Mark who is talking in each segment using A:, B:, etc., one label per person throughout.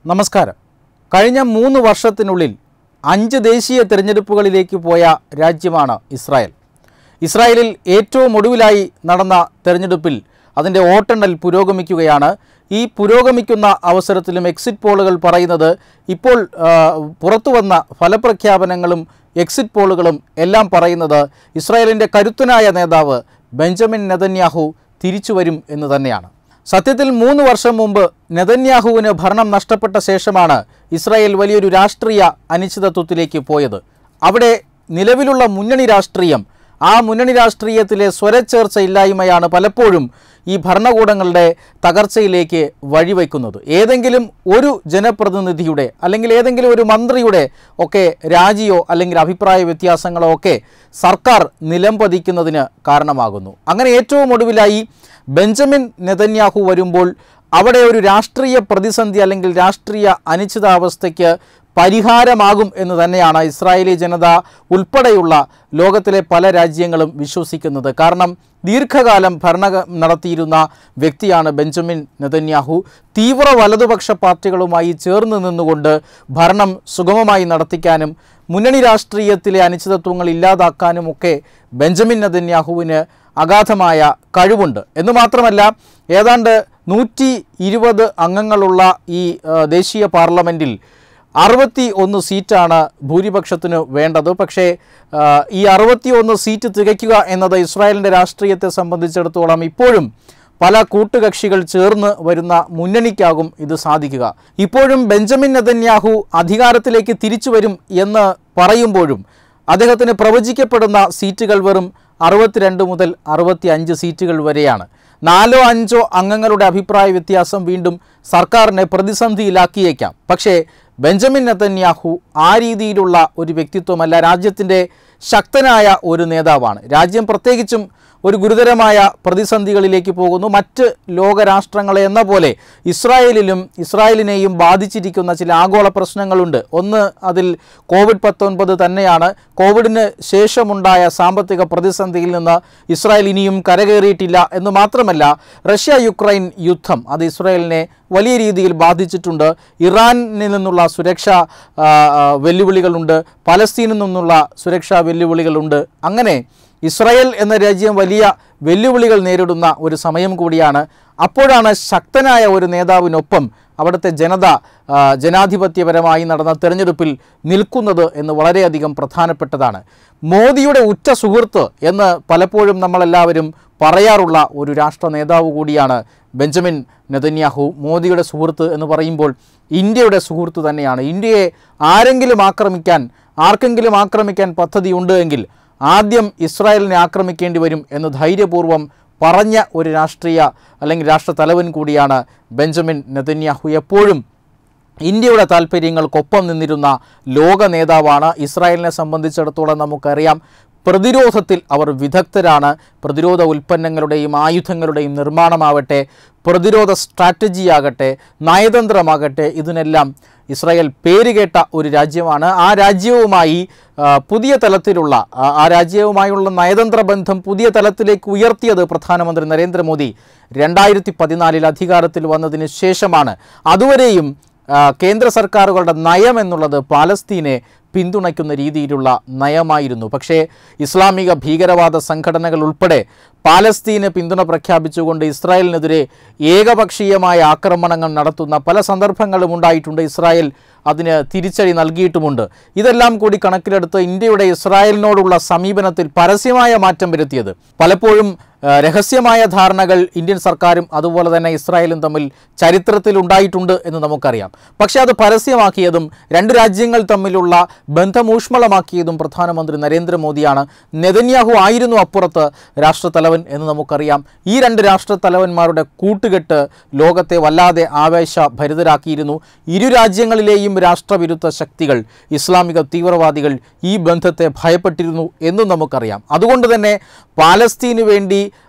A: നമസ്കാരം കഴിഞ്ഞ മൂന്ന് വർഷത്തിനുള്ളിൽ അഞ്ച് ദേശീയ തിരഞ്ഞെടുപ്പുകളിലേക്ക് പോയ രാജ്യമാണ് ഇസ്രായേൽ ഇസ്രായേലിൽ ഏറ്റവും ഒടുവിലായി നടന്ന തെരഞ്ഞെടുപ്പിൽ അതിൻ്റെ വോട്ടെണ്ണൽ പുരോഗമിക്കുകയാണ് ഈ പുരോഗമിക്കുന്ന അവസരത്തിലും എക്സിറ്റ് പോളുകൾ പറയുന്നത് ഇപ്പോൾ ആ, പുറത്തു വന്ന ഫലപ്രഖ്യാപനങ്ങളും എക്സിറ്റ് പോളുകളും എല്ലാം പറയുന്നത് ഇസ്രായേലിൻ്റെ കരുത്തനായ നേതാവ് ബെഞ്ചമിൻ നെതന്യാഹു തിരിച്ചു വരും എന്ന് തന്നെയാണ് സത്യത്തിൽ മൂന്ന് വർഷം മുമ്പ് നെതന്യാഹുവിന് ഭരണം നഷ്ടപ്പെട്ട ശേഷമാണ് ഇസ്രായേൽ വലിയൊരു രാഷ്ട്രീയ അനിശ്ചിതത്വത്തിലേക്ക് പോയത് അവിടെ നിലവിലുള്ള മുന്നണി രാഷ്ട്രീയം ആ മുന്നണി രാഷ്ട്രീയത്തിലെ സ്വരച്ചേർച്ച ഇല്ലായ്മയാണ് പലപ്പോഴും ഈ ഭരണകൂടങ്ങളുടെ തകർച്ചയിലേക്ക് വഴിവെക്കുന്നത് ഏതെങ്കിലും ഒരു ജനപ്രതിനിധിയുടെ അല്ലെങ്കിൽ ഏതെങ്കിലും ഒരു മന്ത്രിയുടെ ഒക്കെ രാജിയോ അല്ലെങ്കിൽ അഭിപ്രായ വ്യത്യാസങ്ങളോ ഒക്കെ സർക്കാർ നിലംപതിക്കുന്നതിന് കാരണമാകുന്നു അങ്ങനെ ഏറ്റവും ഒടുവിലായി ബെഞ്ചമിൻ നെതന്യാഹു വരുമ്പോൾ അവിടെ ഒരു രാഷ്ട്രീയ പ്രതിസന്ധി അല്ലെങ്കിൽ രാഷ്ട്രീയ അനിശ്ചിതാവസ്ഥയ്ക്ക് പരിഹാരമാകും എന്ന് തന്നെയാണ് ഇസ്രായേലി ജനത ഉൾപ്പെടെയുള്ള ലോകത്തിലെ പല രാജ്യങ്ങളും വിശ്വസിക്കുന്നത് കാരണം ദീർഘകാലം ഭരണ നടത്തിയിരുന്ന വ്യക്തിയാണ് ബെഞ്ചമിൻ നെതന്യാഹു തീവ്ര വലതുപക്ഷ പാർട്ടികളുമായി ചേർന്ന് നിന്നുകൊണ്ട് ഭരണം സുഗമമായി നടത്തിക്കാനും മുന്നണി രാഷ്ട്രീയത്തിലെ അനിശ്ചിതത്വങ്ങൾ ഇല്ലാതാക്കാനുമൊക്കെ ബെഞ്ചമിൻ നെതന്യാഹുവിന് അഗാധമായ കഴിവുണ്ട് എന്ന് മാത്രമല്ല ഏതാണ്ട് നൂറ്റി ഇരുപത് അംഗങ്ങളുള്ള ഈ ആ, ദേശീയ പാർലമെൻറ്റിൽ അറുപത്തി ഒന്ന് സീറ്റാണ് ഭൂരിപക്ഷത്തിന് വേണ്ടത് പക്ഷേ ആ, ഈ അറുപത്തി ഒന്ന് സീറ്റ് തികയ്ക്കുക എന്നത് ഇസ്രായേലിൻ്റെ രാഷ്ട്രീയത്തെ സംബന്ധിച്ചിടത്തോളം ഇപ്പോഴും പല കൂട്ടുകക്ഷികൾ ചേർന്ന് വരുന്ന മുന്നണിക്കാകും ഇത് സാധിക്കുക ഇപ്പോഴും ബെഞ്ചമിൻ നെതന്യാഹു അധികാരത്തിലേക്ക് തിരിച്ചു വരും എന്ന് പറയുമ്പോഴും അദ്ദേഹത്തിന് പ്രവചിക്കപ്പെടുന്ന സീറ്റുകൾ വെറും അറുപത്തിരണ്ട് മുതൽ അറുപത്തി അഞ്ച് സീറ്റുകൾ വരെയാണ് നാലോ അഞ്ചോ അംഗങ്ങളുടെ അഭിപ്രായ വ്യത്യാസം വീണ്ടും സർക്കാരിനെ പ്രതിസന്ധിയിലാക്കിയേക്കാം പക്ഷേ ബെഞ്ചമിൻ നെതന്യാഹു ആ രീതിയിലുള്ള ഒരു വ്യക്തിത്വമല്ല രാജ്യത്തിൻ്റെ ശക്തനായ ഒരു നേതാവാണ് രാജ്യം പ്രത്യേകിച്ചും ഒരു ഗുരുതരമായ പ്രതിസന്ധികളിലേക്ക് പോകുന്നു മറ്റ് ലോകരാഷ്ട്രങ്ങളെ എന്ന പോലെ ഇസ്രായേലിലും ഇസ്രായേലിനെയും ബാധിച്ചിരിക്കുന്ന ചില ആഗോള പ്രശ്നങ്ങളുണ്ട് ഒന്ന് അതിൽ കോവിഡ് പത്തൊൻപത് തന്നെയാണ് കോവിഡിന് ശേഷമുണ്ടായ സാമ്പത്തിക പ്രതിസന്ധിയിൽ നിന്ന് ഇസ്രായേൽ ഇനിയും കരകയറിയിട്ടില്ല എന്ന് മാത്രമല്ല റഷ്യ യുക്രൈൻ യുദ്ധം അത് ഇസ്രായേലിനെ വലിയ രീതിയിൽ ബാധിച്ചിട്ടുണ്ട് ഇറാനിൽ നിന്നുള്ള സുരക്ഷാ ആ, ആ, വെല്ലുവിളികളുണ്ട് പലസ്തീനിൽ നിന്നുള്ള സുരക്ഷാ വെല്ലുവിളികളുണ്ട് അങ്ങനെ ഇസ്രായേൽ എന്ന രാജ്യം വലിയ വെല്ലുവിളികൾ നേരിടുന്ന ഒരു സമയം കൂടിയാണ് അപ്പോഴാണ് ശക്തനായ ഒരു നേതാവിനൊപ്പം അവിടുത്തെ ജനത ആ, ജനാധിപത്യപരമായി നടന്ന തെരഞ്ഞെടുപ്പിൽ നിൽക്കുന്നത് എന്ന് വളരെയധികം പ്രധാനപ്പെട്ടതാണ് മോദിയുടെ ഉറ്റ സുഹൃത്ത് എന്ന് പലപ്പോഴും നമ്മളെല്ലാവരും പറയാറുള്ള ഒരു രാഷ്ട്ര നേതാവ് കൂടിയാണ് ബെഞ്ചമിൻ നെതന്യാഹു മോദിയുടെ സുഹൃത്ത് എന്ന് പറയുമ്പോൾ ഇന്ത്യയുടെ സുഹൃത്ത് തന്നെയാണ് ഇന്ത്യയെ ആരെങ്കിലും ആക്രമിക്കാൻ ആർക്കെങ്കിലും ആക്രമിക്കാൻ പദ്ധതിയുണ്ട് എങ്കിൽ ആദ്യം ഇസ്രായേലിനെ ആക്രമിക്കേണ്ടി വരും എന്ന് ധൈര്യപൂർവ്വം പറഞ്ഞ ഒരു രാഷ്ട്രീയ അല്ലെങ്കിൽ രാഷ്ട്ര തലവൻ കൂടിയാണ് ബെഞ്ചമിൻ നെതന്യാഹു എപ്പോഴും ഇന്ത്യയുടെ താല്പര്യങ്ങൾക്കൊപ്പം നിന്നിരുന്ന ലോക നേതാവാണ് ഇസ്രായേലിനെ സംബന്ധിച്ചിടത്തോളം നമുക്കറിയാം പ്രതിരോധത്തിൽ അവർ വിദഗ്ധരാണ് പ്രതിരോധ ഉൽപ്പന്നങ്ങളുടെയും ആയുധങ്ങളുടെയും നിർമ്മാണമാവട്ടെ പ്രതിരോധ സ്ട്രാറ്റജിയാകട്ടെ നയതന്ത്രമാകട്ടെ ഇതിനെല്ലാം ഇസ്രായേൽ പേരുകേട്ട ഒരു രാജ്യമാണ് ആ രാജ്യവുമായി ആ, പുതിയ തലത്തിലുള്ള ആ- ആ രാജ്യവുമായുള്ള നയതന്ത്ര ബന്ധം പുതിയ തലത്തിലേക്ക് ഉയർത്തിയത് പ്രധാനമന്ത്രി നരേന്ദ്രമോദി രണ്ടായിരത്തി പതിനാലിൽ അധികാരത്തിൽ വന്നതിന് ശേഷമാണ് അതുവരെയും ആ, കേന്ദ്ര സർക്കാരുകളുടെ നയം എന്നുള്ളത് പാലസ്തീനെ പിന്തുണയ്ക്കുന്ന രീതിയിലുള്ള നയമായിരുന്നു പക്ഷേ ഇസ്ലാമിക ഭീകരവാദ സംഘടനകൾ ഉൾപ്പെടെ പാലസ്തീന് പിന്തുണ പ്രഖ്യാപിച്ചുകൊണ്ട് ഇസ്രായേലിനെതിരെ ഏകപക്ഷീയമായ ആക്രമണങ്ങൾ നടത്തുന്ന പല സന്ദർഭങ്ങളും ഉണ്ടായിട്ടുണ്ട് ഇസ്രായേൽ അതിന് തിരിച്ചടി നൽകിയിട്ടുമുണ്ട് ഇതെല്ലാം കൂടി കണക്കിലെടുത്ത് ഇന്ത്യയുടെ ഇസ്രായേലിനോടുള്ള സമീപനത്തിൽ പരസ്യമായ മാറ്റം വരുത്തിയത് പലപ്പോഴും ആ, രഹസ്യമായ ധാരണകൾ ഇന്ത്യൻ സർക്കാരും അതുപോലെ തന്നെ ഇസ്രായേലും തമ്മിൽ ചരിത്രത്തിൽ ഉണ്ടായിട്ടുണ്ട് എന്ന് നമുക്കറിയാം പക്ഷേ അത് പരസ്യമാക്കിയതും രണ്ട് രാജ്യങ്ങൾ തമ്മിലുള്ള ബന്ധമൂഷ്മളമാക്കിയതും പ്രധാനമന്ത്രി നരേന്ദ്രമോദിയാണ് നെതന്യാഹു ആയിരുന്നു അപ്പുറത്ത് രാഷ്ട്രത്തലവൻ എന്ന് നമുക്കറിയാം ഈ രണ്ട് രാഷ്ട്രത്തലവന്മാരുടെ കൂട്ടുകെട്ട് ലോകത്തെ വല്ലാതെ ആവേശഭരിതരാക്കിയിരുന്നു ഇരു രാജ്യങ്ങളിലെയും രാഷ്ട്രവിരുദ്ധ ശക്തികൾ ഇസ്ലാമിക തീവ്രവാദികൾ ഈ ബന്ധത്തെ ഭയപ്പെട്ടിരുന്നു എന്നും നമുക്കറിയാം അതുകൊണ്ട് തന്നെ പാലസ്തീന് വേണ്ടി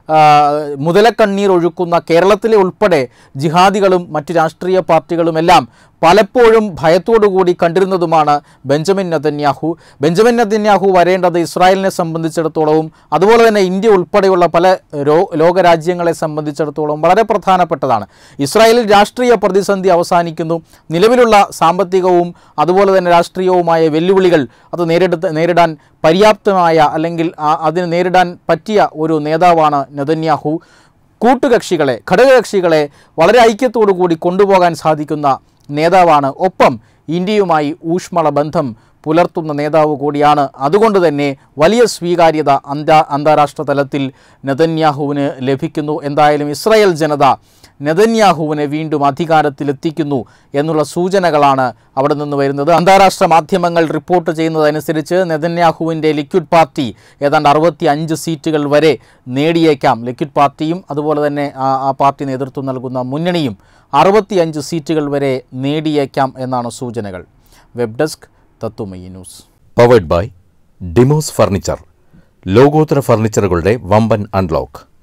A: ആ, മുതലക്കണ്ണീർ ഒഴുക്കുന്ന കേരളത്തിലെ ഉൾപ്പെടെ ജിഹാദികളും മറ്റ് രാഷ്ട്രീയ പാർട്ടികളുമെല്ലാം പലപ്പോഴും ഭയത്തോടുകൂടി കണ്ടിരുന്നതുമാണ് ബെഞ്ചമിൻ നെതന്യാഹു ബെഞ്ചമിൻ നെതന്യാഹു വരേണ്ടത് ഇസ്രായേലിനെ സംബന്ധിച്ചിടത്തോളവും അതുപോലെ തന്നെ ഇന്ത്യ ഉൾപ്പെടെയുള്ള പല രോ ലോകരാജ്യങ്ങളെ സംബന്ധിച്ചിടത്തോളം വളരെ പ്രധാനപ്പെട്ടതാണ് ഇസ്രായേലിൽ രാഷ്ട്രീയ പ്രതിസന്ധി അവസാനിക്കുന്നു നിലവിലുള്ള സാമ്പത്തികവും അതുപോലെ തന്നെ രാഷ്ട്രീയവുമായ വെല്ലുവിളികൾ അത് നേരിട നേരിടാൻ പര്യാപ്തമായ അല്ലെങ്കിൽ ആ- അതിന് നേരിടാൻ പറ്റിയ ഒരു നേതാവാണ് നെതന്യാഹു കൂട്ടുകക്ഷികളെ ഘടകകക്ഷികളെ വളരെ ഐക്യത്തോടു കൂടി കൊണ്ടുപോകാൻ സാധിക്കുന്ന നേതാവാണ് ഒപ്പം ഇന്ത്യയുമായി ഊഷ്മള ബന്ധം പുലർത്തുന്ന നേതാവ് കൂടിയാണ് അതുകൊണ്ട് തന്നെ വലിയ സ്വീകാര്യത അന്താ അന്താരാഷ്ട്ര തലത്തിൽ നെതന്യാഹുവിന് ലഭിക്കുന്നു എന്തായാലും ഇസ്രായേൽ ജനത നെതന്യാഹുവിനെ വീണ്ടും അധികാരത്തിലെത്തിക്കുന്നു എന്നുള്ള സൂചനകളാണ് അവിടെ നിന്ന് വരുന്നത് അന്താരാഷ്ട്ര മാധ്യമങ്ങൾ റിപ്പോർട്ട് ചെയ്യുന്നതനുസരിച്ച് നെതന്യാഹുവിൻ്റെ ലിക്വിഡ് പാർട്ടി ഏതാണ്ട് അറുപത്തി അഞ്ച് സീറ്റുകൾ വരെ നേടിയേക്കാം ലിക്വിഡ് പാർട്ടിയും അതുപോലെ തന്നെ ആ ആ പാർട്ടി നേതൃത്വം നൽകുന്ന മുന്നണിയും അറുപത്തിയഞ്ച് സീറ്റുകൾ വരെ നേടിയേക്കാം എന്നാണ് സൂചനകൾ web desk Tatwamayi news
B: powered by Demos furniture ലോകോത്തര ഫർണിച്ചറുകളുടെ വമ്പൻ അൺലോക്ക്